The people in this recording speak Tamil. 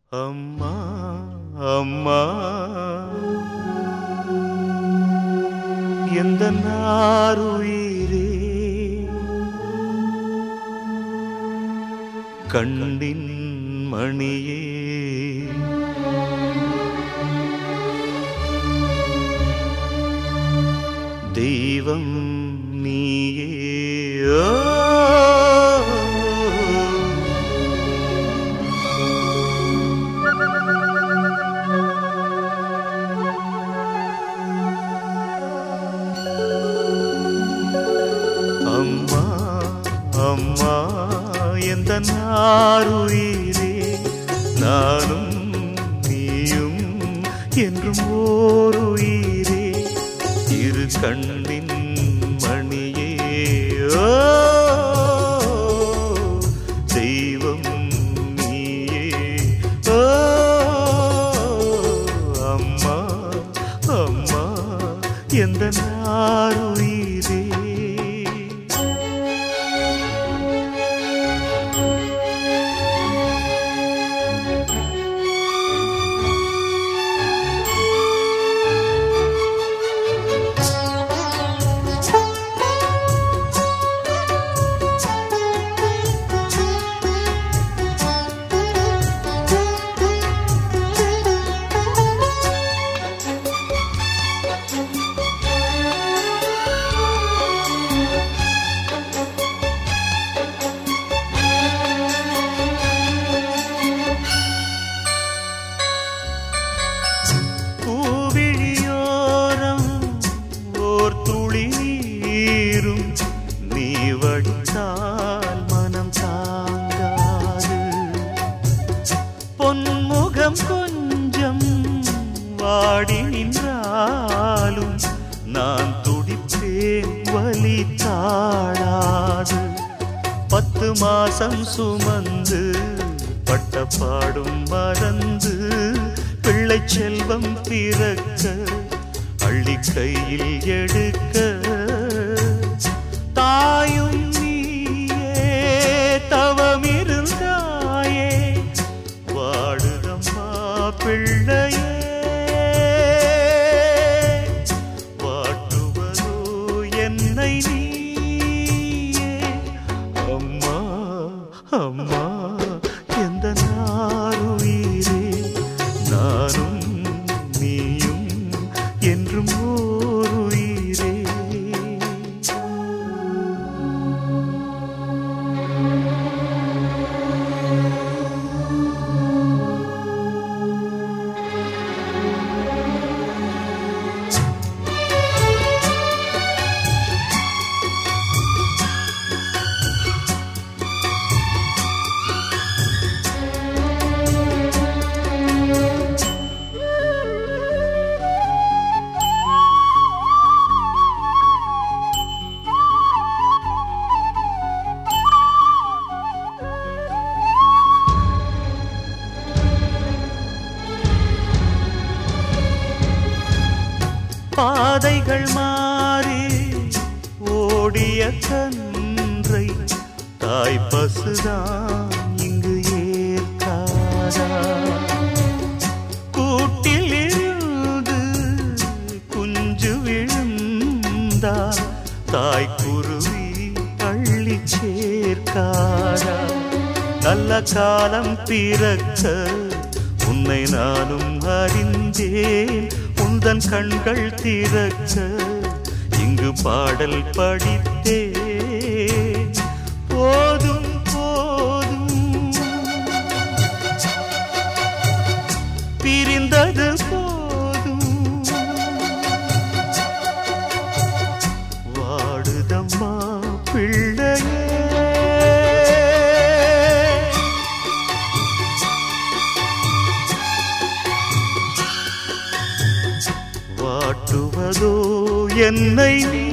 அம்மா அம்மா எந்த நாருயிரே கண்ணின் மணியே தெய்வம் நீயே ஓ. அம்மா அம்மா எந்த நாருயிரே நானும் நீயும் என்றும் ஓருயிரே இரு கண்ணின் மணியே ஓ தெய்வம் நீயே ஓ அம்மா அம்மா எந்த நாருயிரே பூவிழியோரம் ஓர் துளி நீரும் நீ வடித்தால் மனம் தாங்காது பொன்முகம் கொஞ்சம் வாடி நின்றாலும் நான் துடிப்பேன் வலி தாழாது பத்து மாசம் சுமந்து பட்ட பாடும் மறந்து பிள்ளை செல்வம் பிறக்க அள்ளி கையில் எடுக்க தாயும் நீயே தவமிருந்தாயே வாடுதம்மா பிள்ளையே வாட்டுவதோ என்னை நீயே அம்மா அம்மா எந்த நாருயிரே நானும் நீயும் என்றும் ஓருயிரே பாதைகள் மாறி ஓடிய கன்றை தாய் பசுதான் இங்கு ஏற்காதா கூட்டில் இருந்து குஞ்சு விழுந்தா தாய் குருவி அள்ளி சேர்க்காதா நல்ல காலம் பிறக்க உன்னை நானும் அறிந்தேன் உந்தன் கண்கள் திறக்க இங்கு பாடல் படித்தேன் போதும் போதும் பிரிந்தது போதும் வாடுதம்மா பிள்ளையே வாட்டுவதோ என்னை நீ